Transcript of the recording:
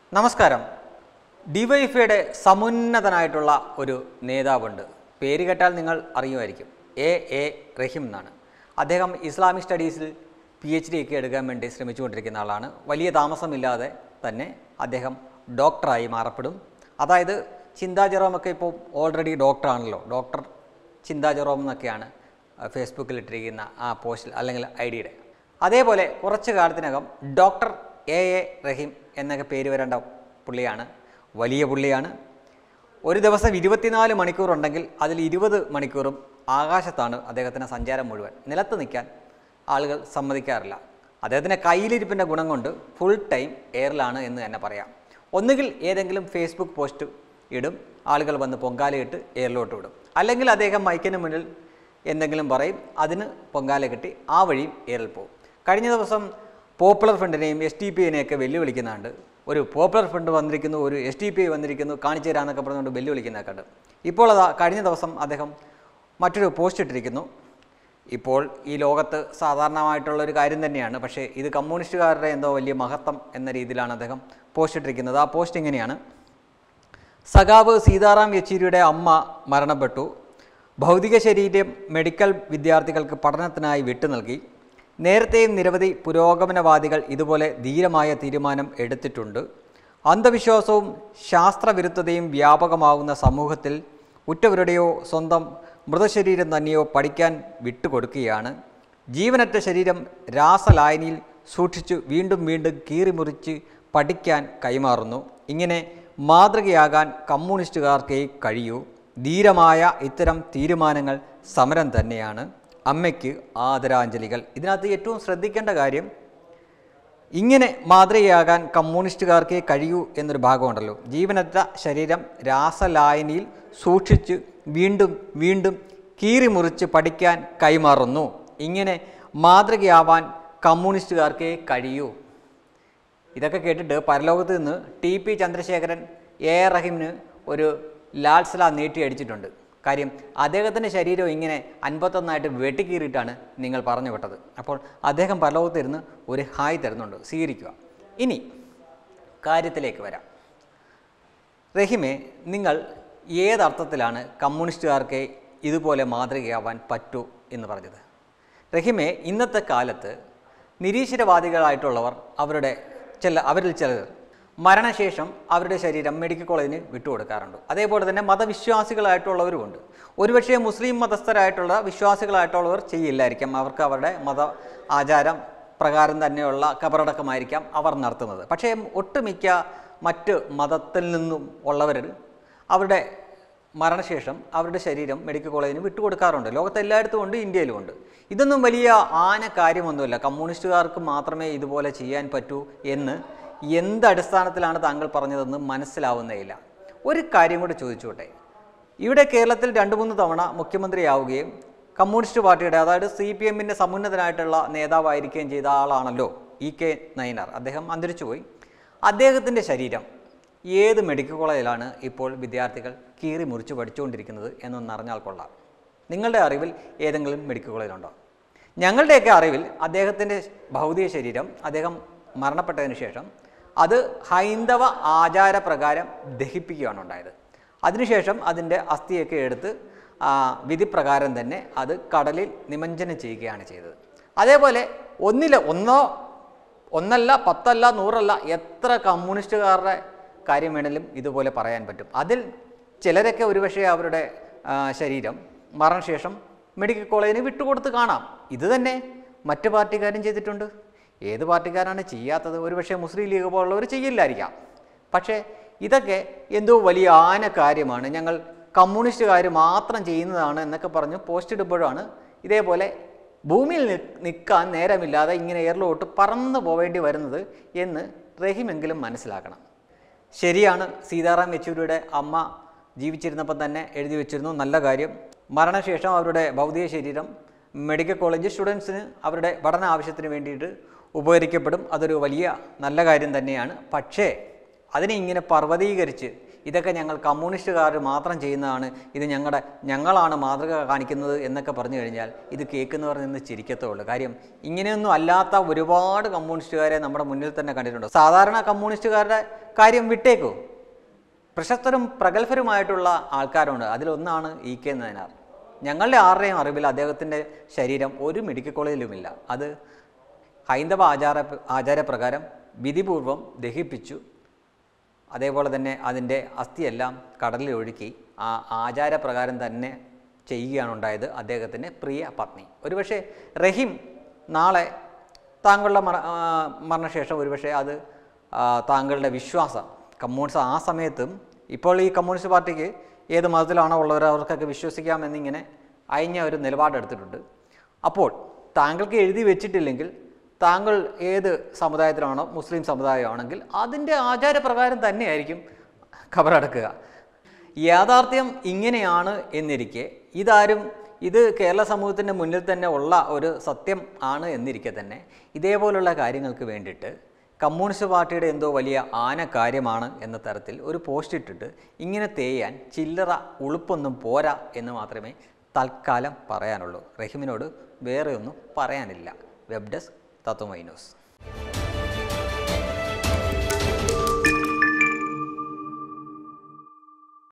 നമസ്കാരം ഡിവൈഫൈയുടെ സമുന്നതനായിട്ടുള്ള ഒരു നേതാവുണ്ട് പേര് കേട്ടാൽ നിങ്ങൾ അറിയുമായിരിക്കും എ എ റഹീം എന്നാണ് അദ്ദേഹം ഇസ്ലാമിക് സ്റ്റഡീസിൽ പി എച്ച് ഡി ഒക്കെ എടുക്കാൻ വേണ്ടി ശ്രമിച്ചുകൊണ്ടിരിക്കുന്ന ആളാണ് വലിയ താമസമില്ലാതെ തന്നെ അദ്ദേഹം ഡോക്ടറായി മാറപ്പെടും അതായത് ചിന്താ ജെറോമൊക്കെ ഇപ്പോൾ ഓൾറെഡി ഡോക്ടറാണല്ലോ ഡോക്ടർ ചിന്താ ജെറോം എന്നൊക്കെയാണ് ഫേസ്ബുക്കിൽ ഇട്ടിരിക്കുന്ന ആ പോസ്റ്റിൽ അല്ലെങ്കിൽ ഐ ഡിയുടെ അതേപോലെ കുറച്ച് കാലത്തിനകം ഡോക്ടർ എ എ റഹീം എന്നൊക്കെ പേര് വരേണ്ട പുള്ളിയാണ് വലിയ പുള്ളിയാണ് ഒരു ദിവസം ഇരുപത്തിനാല് മണിക്കൂർ ഉണ്ടെങ്കിൽ അതിൽ ഇരുപത് മണിക്കൂറും ആകാശത്താണ് അദ്ദേഹത്തിന് സഞ്ചാരം മുഴുവൻ നിലത്ത് നിൽക്കാൻ ആളുകൾ സമ്മതിക്കാറില്ല അദ്ദേഹത്തിൻ്റെ കയ്യിലിരിപ്പിൻ്റെ ഗുണം കൊണ്ട് ഫുൾ ടൈം എയറിലാണ് എന്ന് തന്നെ പറയാം ഒന്നുകിൽ ഏതെങ്കിലും ഫേസ്ബുക്ക് പോസ്റ്റ് ഇടും ആളുകൾ വന്ന് പൊങ്കാലയിട്ട് എയറിലോട്ട് വിടും അല്ലെങ്കിൽ അദ്ദേഹം മൈക്കിന് മുന്നിൽ എന്തെങ്കിലും പറയും അതിന് പൊങ്കാല കിട്ടി ആ വഴിയും എയറിൽ പോകും കഴിഞ്ഞ ദിവസം പോപ്പുലർ ഫ്രണ്ടിനെയും എസ് ടി പി ഒക്കെ വെല്ലുവിളിക്കുന്നുണ്ട് ഒരു പോപ്പുലർ ഫ്രണ്ട് വന്നിരിക്കുന്നു ഒരു എസ് ടി പി ഐ വന്നിരിക്കുന്നു കാണിച്ചു തരാമെന്നൊക്കെ പറഞ്ഞുകൊണ്ട് വെല്ലുവിളിക്കുന്നതൊക്കെ ഉണ്ട് ഇപ്പോൾ അതാ കഴിഞ്ഞ ദിവസം അദ്ദേഹം മറ്റൊരു പോസ്റ്റ് ഇട്ടിരിക്കുന്നു ഇപ്പോൾ ഈ ലോകത്ത് സാധാരണമായിട്ടുള്ള ഒരു കാര്യം തന്നെയാണ് പക്ഷേ ഇത് കമ്മ്യൂണിസ്റ്റുകാരുടെ എന്തോ വലിയ മഹത്വം എന്ന രീതിയിലാണ് അദ്ദേഹം പോസ്റ്റ് ഇട്ടിരിക്കുന്നത് ആ പോസ്റ്റ് ഇങ്ങനെയാണ് സഖാവ് സീതാറാം യെച്ചൂരിയുടെ അമ്മ മരണപ്പെട്ടു ഭൗതിക ശരീരം മെഡിക്കൽ വിദ്യാർത്ഥികൾക്ക് പഠനത്തിനായി വിട്ടു നൽകി നേരത്തെയും നിരവധി പുരോഗമനവാദികൾ ഇതുപോലെ ധീരമായ തീരുമാനം എടുത്തിട്ടുണ്ട് അന്ധവിശ്വാസവും ശാസ്ത്രവിരുദ്ധതയും വ്യാപകമാകുന്ന സമൂഹത്തിൽ ഉറ്റവരുടെയോ സ്വന്തം മൃതശരീരം തന്നെയോ പഠിക്കാൻ വിട്ടുകൊടുക്കുകയാണ് ജീവനറ്റ ശരീരം രാസലായനിയിൽ സൂക്ഷിച്ചു വീണ്ടും വീണ്ടും കീറിമുറിച്ച് പഠിക്കാൻ കൈമാറുന്നു ഇങ്ങനെ മാതൃകയാകാൻ കമ്മ്യൂണിസ്റ്റുകാർക്കേ കഴിയൂ ധീരമായ ഇത്തരം തീരുമാനങ്ങൾ സമരം തന്നെയാണ് അമ്മയ്ക്ക് ആദരാഞ്ജലികൾ ഇതിനകത്ത് ഏറ്റവും ശ്രദ്ധിക്കേണ്ട കാര്യം ഇങ്ങനെ മാതൃകയാകാൻ കമ്മ്യൂണിസ്റ്റുകാർക്കേ കഴിയൂ എന്നൊരു ഭാഗമുണ്ടല്ലോ ജീവനറ്റ ശരീരം രാസലായനിയിൽ സൂക്ഷിച്ച് വീണ്ടും വീണ്ടും കീറിമുറിച്ച് പഠിക്കാൻ കൈമാറുന്നു ഇങ്ങനെ മാതൃകയാവാൻ കമ്മ്യൂണിസ്റ്റുകാർക്കേ കഴിയൂ ഇതൊക്കെ കേട്ടിട്ട് പരലോകത്ത് നിന്ന് T P Chandrasekharan A R റഹീമിന് ഒരു ലാൽസല നീട്ടിയടിച്ചിട്ടുണ്ട് കാര്യം അദ്ദേഹത്തിൻ്റെ ശരീരം ഇങ്ങനെ അൻപത്തൊന്നായിട്ട് വെട്ടിക്കീറിയിട്ടാണ് നിങ്ങൾ പറഞ്ഞു വിട്ടത് അപ്പോൾ അദ്ദേഹം പരലോകത്തിരുന്ന് ഒരു ഹായ് തരുന്നുണ്ട് സ്വീകരിക്കുക ഇനി കാര്യത്തിലേക്ക് വരാം റഹിമെ നിങ്ങൾ ഏതർത്ഥത്തിലാണ് കമ്മ്യൂണിസ്റ്റുകാർക്ക് ഇതുപോലെ മാതൃകയാവാൻ പറ്റൂ എന്ന് പറഞ്ഞത് റഹിമെ ഇന്നത്തെ കാലത്ത് നിരീശ്വരവാദികളായിട്ടുള്ളവർ അവരുടെ ചില അവരിൽ ചിലർ മരണശേഷം അവരുടെ ശരീരം മെഡിക്കൽ കോളേജിന് വിട്ടുകൊടുക്കാറുണ്ട് അതേപോലെ തന്നെ മതവിശ്വാസികളായിട്ടുള്ളവരുമുണ്ട് ഒരുപക്ഷെ മുസ്ലിം മതസ്ഥരായിട്ടുള്ള വിശ്വാസികളായിട്ടുള്ളവർ ചെയ്യില്ലായിരിക്കാം അവർക്ക് അവരുടെ മത ആചാരം പ്രകാരം തന്നെയുള്ള കബറടക്കമായിരിക്കാം അവർ നടത്തുന്നത് പക്ഷേ ഒട്ടുമിക്ക മറ്റ് മതത്തിൽ നിന്നും ഉള്ളവർ അവരുടെ മരണശേഷം അവരുടെ ശരീരം മെഡിക്കൽ കോളേജിന് വിട്ടുകൊടുക്കാറുണ്ട് ലോകത്ത് എല്ലായിടത്തും ഉണ്ട് ഇന്ത്യയിലും ഉണ്ട് ഇതൊന്നും വലിയ ആന കാര്യമൊന്നുമില്ല കമ്മ്യൂണിസ്റ്റുകാർക്ക് മാത്രമേ ഇതുപോലെ ചെയ്യാൻ പറ്റൂ എന്ന് എന്ത് അടിസ്ഥാനത്തിലാണ് താങ്കൾ പറഞ്ഞതെന്ന് മനസ്സിലാവുന്നേയില്ല ഒരു കാര്യം കൂടി ചോദിച്ചോട്ടെ ഇവിടെ കേരളത്തിൽ രണ്ട് മൂന്ന് തവണ മുഖ്യമന്ത്രിയാവുകയും കമ്മ്യൂണിസ്റ്റ് പാർട്ടിയുടെ അതായത് സി പി എമ്മിൻ്റെ സമുന്നതനായിട്ടുള്ള നേതാവായിരിക്കുകയും ചെയ്ത ആളാണല്ലോ ഇ കെ നയനാർ അദ്ദേഹം അന്തരിച്ചുപോയി അദ്ദേഹത്തിൻ്റെ ശരീരം ഏത് മെഡിക്കൽ കോളേജിലാണ് ഇപ്പോൾ വിദ്യാർത്ഥികൾ കീറി മുറിച്ച് പഠിച്ചുകൊണ്ടിരിക്കുന്നത് എന്നൊന്ന് അറിഞ്ഞാൽ കൊള്ളാം നിങ്ങളുടെ അറിവിൽ ഏതെങ്കിലും മെഡിക്കൽ കോളേജിലുണ്ടോ ഞങ്ങളുടെയൊക്കെ അറിവിൽ അദ്ദേഹത്തിൻ്റെ ഭൗതിക ശരീരം അദ്ദേഹം മരണപ്പെട്ടതിന് ശേഷം അത് ഹൈന്ദവ ആചാരപ്രകാരം ദഹിപ്പിക്കുകയാണ് ഉണ്ടായത് അതിനുശേഷം അതിൻ്റെ അസ്ഥിയൊക്കെ എടുത്ത് ആ, വിധിപ്രകാരം തന്നെ അത് കടലിൽ നിമഞ്ജനം ചെയ്യുകയാണ് ചെയ്തത് അതേപോലെ ഒന്നില ഒന്നോ ഒന്നല്ല പത്തല്ല നൂറല്ല എത്ര കമ്മ്യൂണിസ്റ്റുകാരുടെ കാര്യം വേണമെങ്കിലും ഇതുപോലെ പറയാൻ പറ്റും അതിൽ ചിലരൊക്കെ ഒരുപക്ഷെ അവരുടെ ആ, ശരീരം മരണശേഷം മെഡിക്കൽ കോളേജിന് വിട്ടുകൊടുത്ത് കാണാം ഇത് തന്നെ മറ്റ് പാർട്ടിക്കാരും ചെയ്തിട്ടുണ്ട് ഏത് പാർട്ടിക്കാരാണ് ചെയ്യാത്തത് ഒരുപക്ഷെ മുസ്ലിം ലീഗ് പോലുള്ളവർ ചെയ്യില്ലായിരിക്കാം പക്ഷേ ഇതൊക്കെ എന്തോ വലിയ ആന കാര്യമാണ് ഞങ്ങൾ കമ്മ്യൂണിസ്റ്റുകാർ മാത്രം ചെയ്യുന്നതാണ് എന്നൊക്കെ പറഞ്ഞ് പോസ്റ്റ് ഇടുമ്പോഴാണ് ഇതേപോലെ ഭൂമിയിൽ നിൽക്കാൻ നേരമില്ലാതെ ഇങ്ങനെ എയറിലോട്ട് പറന്നു പോവേണ്ടി വരുന്നത് എന്ന് റഹീമെങ്കിലും മനസ്സിലാക്കണം ശരിയാണ് സീതാറാം യെച്ചൂരിയുടെ അമ്മ ജീവിച്ചിരുന്നപ്പോൾ തന്നെ എഴുതി വെച്ചിരുന്നു നല്ല കാര്യം മരണശേഷം അവരുടെ ഭൗതിക ശരീരം മെഡിക്കൽ കോളേജ് സ്റ്റുഡൻസിന് അവരുടെ പഠന ആവശ്യത്തിന് വേണ്ടിയിട്ട് ഉപകരിക്കപ്പെടും അതൊരു വലിയ നല്ല കാര്യം തന്നെയാണ് പക്ഷേ അതിനെ ഇങ്ങനെ പർവ്വതീകരിച്ച് ഇതൊക്കെ ഞങ്ങൾ കമ്മ്യൂണിസ്റ്റുകാർ മാത്രം ചെയ്യുന്നതാണ് ഇത് ഞങ്ങളുടെ ഞങ്ങളാണ് മാതൃക കാണിക്കുന്നത് എന്നൊക്കെ പറഞ്ഞു കഴിഞ്ഞാൽ ഇത് കേൾക്കുന്നവർ നിന്ന് ചിരിക്കത്തുള്ളൂ കാര്യം ഇങ്ങനെയൊന്നും അല്ലാത്ത ഒരുപാട് കമ്മ്യൂണിസ്റ്റുകാരെ നമ്മുടെ മുന്നിൽ തന്നെ കണ്ടിട്ടുണ്ട് സാധാരണ കമ്മ്യൂണിസ്റ്റുകാരുടെ കാര്യം വിട്ടേക്കൂ പ്രശസ്തരും പ്രഗത്ഭരുമായിട്ടുള്ള ആൾക്കാരുണ്ട് അതിലൊന്നാണ് ഇ കെ നയനാർ ഞങ്ങളുടെ ആരുടെയും അറിവിൽ അദ്ദേഹത്തിൻ്റെ ശരീരം ഒരു മെഡിക്കൽ കോളേജിലുമില്ല അത് ഹൈന്ദവ ആചാര ആചാരപ്രകാരം വിധിപൂർവം ദഹിപ്പിച്ചു അതേപോലെ തന്നെ അതിൻ്റെ അസ്ഥിയെല്ലാം കടലിൽ ഒഴുക്കി ആ ആചാരപ്രകാരം തന്നെ ചെയ്യുകയാണ് ഉണ്ടായത് അദ്ദേഹത്തിൻ്റെ പ്രിയ പത്നി ഒരുപക്ഷെ റഹീം നാളെ താങ്കളുടെ മര ആ, മരണശേഷം ഒരുപക്ഷെ അത് ആ, താങ്കളുടെ വിശ്വാസം കമ്മ്യൂണിസ്റ്റ് ആ സമയത്തും ഇപ്പോൾ ഈ കമ്മ്യൂണിസ്റ്റ് പാർട്ടിക്ക് ഏത് മതത്തിലാണോ ഉള്ളവർ അവർക്കൊക്കെ വിശ്വസിക്കാമെന്നിങ്ങനെ അയഞ്ഞ ഒരു നിലപാടെടുത്തിട്ടുണ്ട് അപ്പോൾ താങ്കൾക്ക് എഴുതി വെച്ചിട്ടില്ലെങ്കിൽ താങ്കൾ ഏത് സമുദായത്തിലാണോ മുസ്ലിം സമുദായമാണെങ്കിൽ അതിൻ്റെ ആചാരപ്രകാരം തന്നെയായിരിക്കും ഖബറടക്കുക യാഥാർത്ഥ്യം ഇങ്ങനെയാണ് എന്നിരിക്കെ ഇതാരും ഇത് കേരള സമൂഹത്തിൻ്റെ മുന്നിൽ തന്നെ ഉള്ള ഒരു സത്യം ആണ് എന്നിരിക്കെ തന്നെ ഇതേപോലുള്ള കാര്യങ്ങൾക്ക് വേണ്ടിയിട്ട് കമ്മ്യൂണിസ്റ്റ് പാർട്ടിയുടെ എന്തോ വലിയ ആന കാര്യമാണ് എന്ന തരത്തിൽ ഒരു പോസ്റ്റ് ഇട്ടിട്ട് ഇങ്ങനെ തേയാൻ ചില്ലറ ഉളുപ്പൊന്നും പോരാ എന്ന് മാത്രമേ തൽക്കാലം പറയാനുള്ളൂ റഹീമിനോട് വേറെ ഒന്നും പറയാനില്ല വെബ് ഡെസ്ക് തത്വമൈ ന്യൂസ്